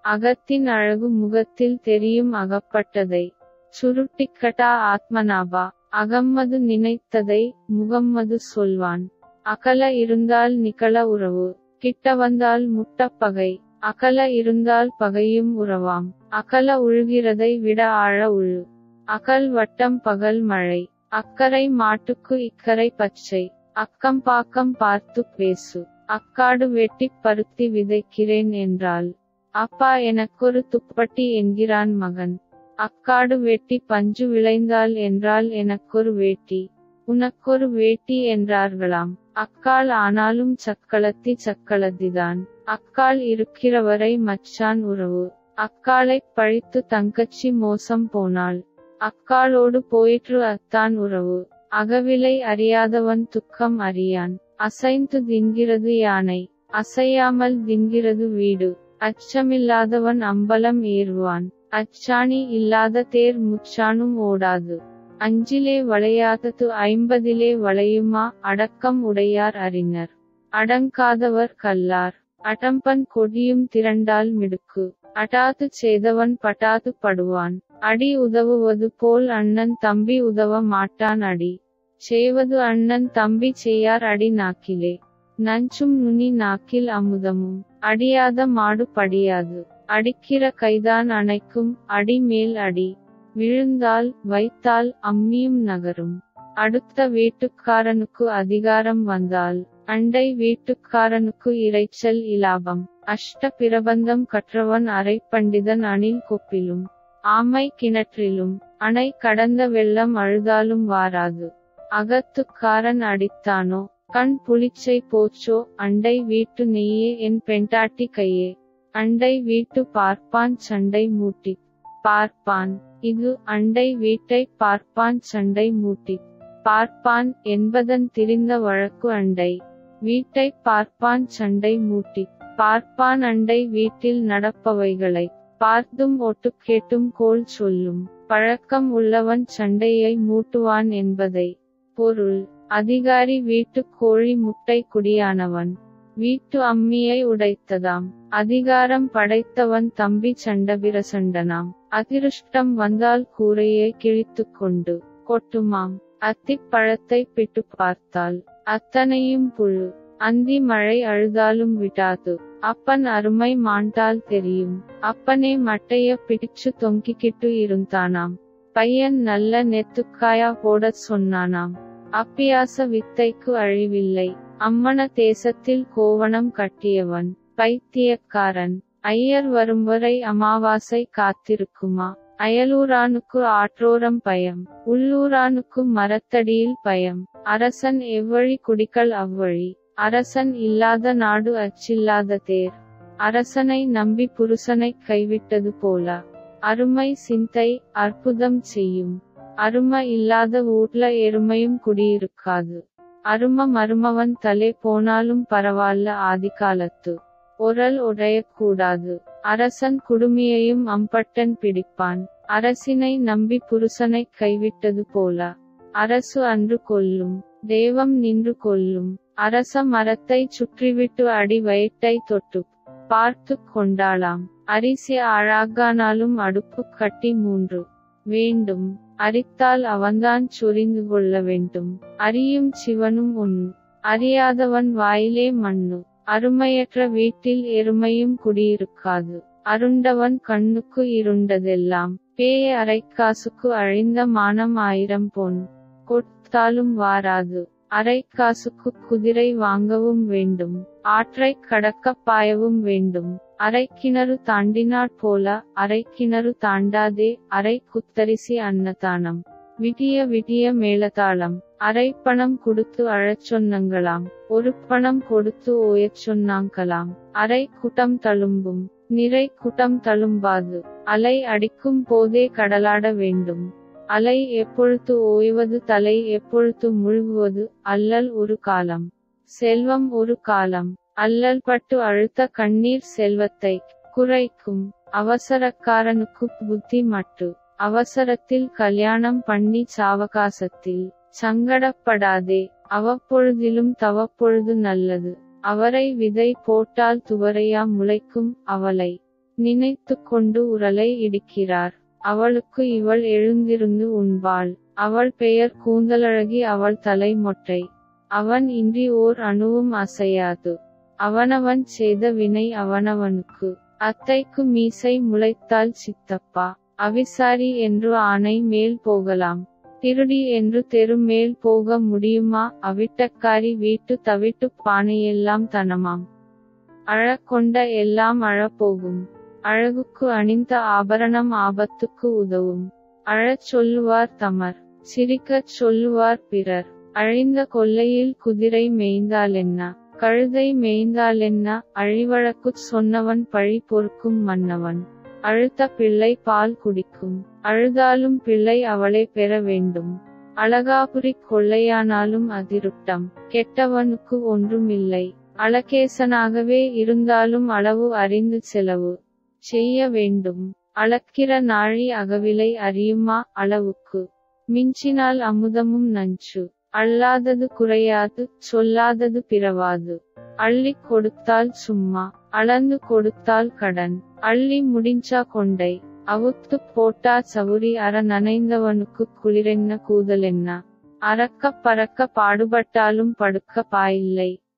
அகத்தின் அழகு முகத்தில் தெரியும் அகப்பட்டதை சுருட்டிக்கட்டா ஆத்மனாபா அகம்மது நினைத்ததை முகம்மது சொல்வான் அகல இருந்தால் நிகழ உறவு கிட்ட வந்தால் முட்டப்பகை அகல இருந்தால் பகையும் உறவாம் அகல உழுகிறதை விட ஆழ உழு அகல் வட்டம் பகல் மழை அக்கரை மாட்டுக்கு இக்கரை பச்சை அக்கம் பாக்கம் பார்த்து பேசு அக்காடு வெட்டிப் பருத்தி விதைக்கிறேன் என்றால் அப்பா எனக்கொரு துப்பட்டி என்கிறான் மகன் அக்காடு வெட்டி பஞ்சு விளைந்தால் என்றால் எனக்கொரு வேட்டி உனக்கொரு வேட்டி என்றார்களாம் அக்காள் ஆனாலும் சக்களத்தி சக்களத்திதான் அக்காள் இருக்கிறவரை மச்சான் உறவு அக்காளைப் பழித்து தங்கச்சி மோசம் போனாள் அக்காளோடு போயிற்று அத்தான் உறவு அகவிலை அறியாதவன் துக்கம் அறியான் அசைந்து தின்கிறது யானை அசையாமல் தின்கிறது வீடு அச்சமில்லாதவன் அம்பலம் ஏறுவான் அச்சாணி இல்லாத தேர் முச்சானும் ஓடாது அஞ்சிலே வளையாதது ஐம்பதிலே வளையுமா அடக்கம் உடையார் அறிஞர் அடங்காதவர் கல்லார் அடம்பன் கொடியும் திரண்டால் மிடுக்கு அடாது செய்தவன் பட்டாது படுவான் அடி உதவுவது போல் அண்ணன் தம்பி உதவ மாட்டான் அடி செய்வது அண்ணன் தம்பி செய்யார் அடி நாக்கிலே நஞ்சும் நுனி நாக்கில் அமுதமும் அடியாத மாடு படியாது அடிக்கிற கைதான் அணைக்கும் அடி மேல் அடி விழுந்தால் வைத்தால் அம்மியும் நகரும் அடுத்த வீட்டுக்காரனுக்கு அதிகாரம் வந்தால் அண்டை வீட்டுக்காரனுக்கு இரைச்சல் இலாபம் அஷ்ட பிரபந்தம் கற்றவன் அரை பண்டிதன் அணில் கொப்பிலும் ஆமை கிணற்றிலும் அணை கடந்த வெள்ளம் அழுதாலும் வாராது அகத்துக்காரன் அடித்தானோ கண் புளிச்சை போச்சோ அண்டை வீட்டு நெய்யே என் பெண்டாட்டி கையே அண்டை வீட்டு பார்ப்பான் சண்டை மூட்டி பார்ப்பான் இது அண்டை வீட்டை பார்ப்பான் சண்டை மூட்டி பார்ப்பான் என்பதன் திரிந்த வழக்கு அண்டை வீட்டை பார்ப்பான் சண்டை மூட்டி பார்ப்பான் அண்டை வீட்டில் நடப்பவைகளை பார்த்தும் ஒட்டு கேட்டும் கோள் சொல்லும் பழக்கம் உள்ளவன் சண்டையை மூட்டுவான் என்பதை பொருள் அதிகாரி வீட்டு கோழி முட்டை குடியானவன் வீட்டு அம்மியை உடைத்ததாம் அதிகாரம் படைத்தவன் தம்பி சண்டபிரசண்டனாம் அதிருஷ்டம் வந்தால் கூரையை கிழித்துக் கொண்டு கொட்டுமாம் அத்திப்பழத்தை பிட்டு பார்த்தால் அத்தனையும் புழு அந்தி மழை அழுதாலும் விடாது அப்பன் அருமை மாண்டால் தெரியும் அப்பனே மட்டைய பிடிச்சு தொங்கிக்கிட்டு இருந்தானாம் பையன் நல்ல நெத்துக்காயா போடச் சொன்னானாம் அப்பியாச வித்தைக்கு அழிவில்லை அம்மன தேசத்தில் கோவணம் கட்டியவன் பைத்தியக்காரன் ஐயர் வரும்வரை அமாவாசை காத்திருக்குமா அயலூரானுக்கு ஆற்றோரம் பயம் உள்ளூரானுக்கு மரத்தடியில் பயம் அரசன் எவ்வழி குடிகள் அவ்வழி அரசன் இல்லாத நாடு அச்சில்லாத தேர் அரசனை நம்பி புருஷனை கைவிட்டது போல அருமை சிந்தை அற்புதம் செய்யும் அருமை இல்லாத ஊர்ல எருமையும் குடியிருக்காது அரும மருமவன் தலை போனாலும் பரவாயில்ல ஆதிகாலத்து ஒரல் உடையக்கூடாது அரசன் குடுமியையும் அம்பட்டன் பிடிப்பான் அரசினை நம்பி புருஷனை கைவிட்டது போல அரசு அன்று கொல்லும் தெய்வம் நின்று கொல்லும் அரச மரத்தை சுற்றிவிட்டு அடி வயிற்றை தொட்டு பார்த்து கொண்டாளாம் அரிசி அழகானாலும் அடுப்பு கட்டி மூன்று வேண்டும் அரித்தால் அவன்தான் சொரிந்து கொள்ள வேண்டும் அறியும் சிவனும் ஒன்னு அறியாதவன் வாயிலே மண்ணு அருமையற்ற வீட்டில் எருமையும் குடியிருக்காது அருண்டவன் கண்ணுக்கு இருண்டதெல்லாம் பேய அரைக்காசுக்கு அழிந்த மானம் ஆயிரம் பொன் கொடுத்தாலும் வாராது அரைக்காசுக்கு குதிரை வாங்கவும் வேண்டும் ஆற்றை கடக்க பாயவும் வேண்டும் அரை கிணறு தாண்டினாற் போல அரை கிணறு தாண்டாதே அரை குத்தரிசி அன்னதானம் விடிய விடிய மேலதாளம் அரை பணம் கொடுத்து அழச் சொன்னங்களாம் ஒரு பணம் கொடுத்து ஓயச் சொன்னாங்களாம் அரை குட்டம் தழும்பும் நிறை குட்டம் தழும்பாது அலை அடிக்கும் போதே கடலாட வேண்டும் அலை எப்பொழுது ஓய்வது தலை எப்பொழுது முழுகுவது அல்லல் ஒரு காலம் செல்வம் ஒரு காலம் அல்லல் பட்டு அழுத்த கண்ணீர் செல்வத்தை குறைக்கும் அவசரக்காரனுக்கு புத்தி மட்டு அவசரத்தில் கல்யாணம் பண்ணி சாவகாசத்தில் சங்கடப்படாதே அவ்வப்பொழுதிலும் தவப்பொழுது நல்லது அவரை விதை போட்டால் துவரையா முளைக்கும் அவளை நினைத்து கொண்டு உரலை இடிக்கிறார் அவளுக்கு இவள் எழுந்திருந்து உண்பாள் அவள் பெயர் கூந்தலழகி அவள் தலை மொட்டை அவன் இன்றி ஓர் அணுவும் அசையாது அவனவன் செய்த வினை அவனவனுக்கு அத்தைக்கு மீசை முளைத்தால் சித்தப்பா அவிசாரி என்று ஆணை மேல் போகலாம் திருடி என்று தெரு மேல் போக முடியுமா அவிட்டக்காரி வீட்டு தவிட்டு பானையெல்லாம் தனமாம் அழக்கொண்ட எல்லாம் அழப்போகும் அழகுக்கு அணிந்த ஆபரணம் ஆபத்துக்கு உதவும் அழச் சொல்லுவார் தமர் சிரிக்கச் சொல்லுவார் பிறர் அழிந்த கொல்லையில் குதிரை மேய்ந்தாலென்ன கழுதை மேய்ந்தாலென்ன அழிவழக்குச் சொன்னவன் பழி பொறுக்கும் மன்னவன் அழுத்த பிள்ளை பால் குடிக்கும் அழுதாலும் பிள்ளை அவளை பெற வேண்டும் அழகாபுரி கொள்ளையானாலும் அதிருட்டம் கெட்டவனுக்கு ஒன்றுமில்லை அழகேசனாகவே இருந்தாலும் அளவு அறிந்து செலவு செய்ய வேண்டும் அளக்கிற நாழி அகவிலை அறியுமா அளவுக்கு மிஞ்சினால் அமுதமும் நஞ்சு அல்லாதது குறையாது சொல்லாதது பிறவாது அள்ளி கொடுத்தால் சும்மா அளந்து கொடுத்தால் கடன் அள்ளி முடிஞ்சா கொண்டை அவுத்து போட்டா சவுரி அற நனைந்தவனுக்கு குளிரென்ன கூதலென்ன அறக்க பறக்க பாடுபட்டாலும் படுக்க பாயில்லை